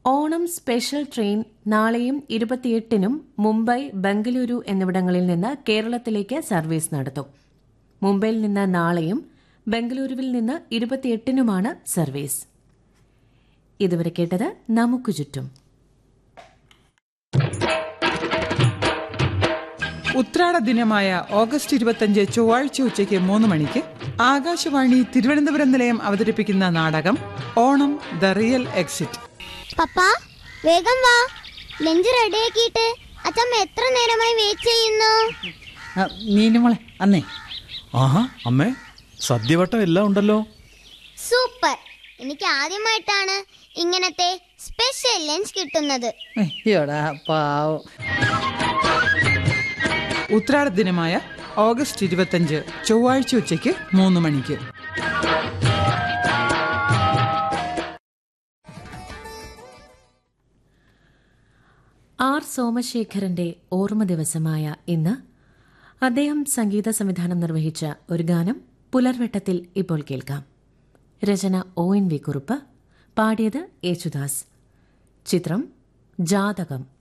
Onam special train നാളെയും ഇരുപത്തിയെട്ടിനും മുംബൈ ബംഗളൂരു എന്നിവിടങ്ങളിൽ നിന്ന് കേരളത്തിലേക്ക് സർവീസ് നടത്തും മുംബൈയിൽ നിന്ന് നാളെയും ബംഗളൂരുവിൽ നിന്ന് ഇരുപത്തിയെട്ടിനുമാണ് സർവീസ് ഇതുവരെ കേട്ടത് നമുക്ക് ചുറ്റും ഉത്രാട ദിനമായ ഓഗസ്റ്റ് ഇരുപത്തഞ്ച് ചൊവ്വാഴ്ച ഉച്ചയ്ക്ക് മൂന്ന് മണിക്ക് ആകാശവാണി തിരുവനന്തപുരം നിലയം അവതരിപ്പിക്കുന്ന നാടകം ഓണം ദ റിയൽ എക്സിറ്റ് പപ്പാ വേഗം വാ ലഞ്ച് റെഡിയാക്കിയിട്ട് അച്ഛമ്മ എത്ര നേരമായി വെയിറ്റ് ചെയ്യുന്നു ആ, മീനുമോളെ അന്നേ ആഹാ അമ്മേ സദ്യവട്ടം എല്ലാം ഉണ്ടല്ലോ സൂപ്പർ എനിക്ക് ആദ്യമായിട്ടാണ് ഇങ്ങനത്തെ സ്പെഷ്യൽ ലഞ്ച് കിട്ടുന്നത് അയ്യോടാ പാവം ഉത്രാട ദിനമായ ഓഗസ്റ്റ് ഇരുപത്തഞ്ച് ചൊവ്വാഴ്ച ഉച്ചയ്ക്ക് മൂന്ന് മണിക്ക് ആർ സോമശേഖരന്റെ ഓർമ്മ ദിവസമായ ഇന്ന് അദ്ദേഹം സംഗീത സംവിധാനം നിർവഹിച്ച ഒരു ഗാനം പുലർവെട്ടത്തിൽ ഇപ്പോൾ കേൾക്കാം രചന ഒ എൻ വി കുറുപ്പ് പാടിയത് യേശുദാസ് ചിത്രം ജാതകം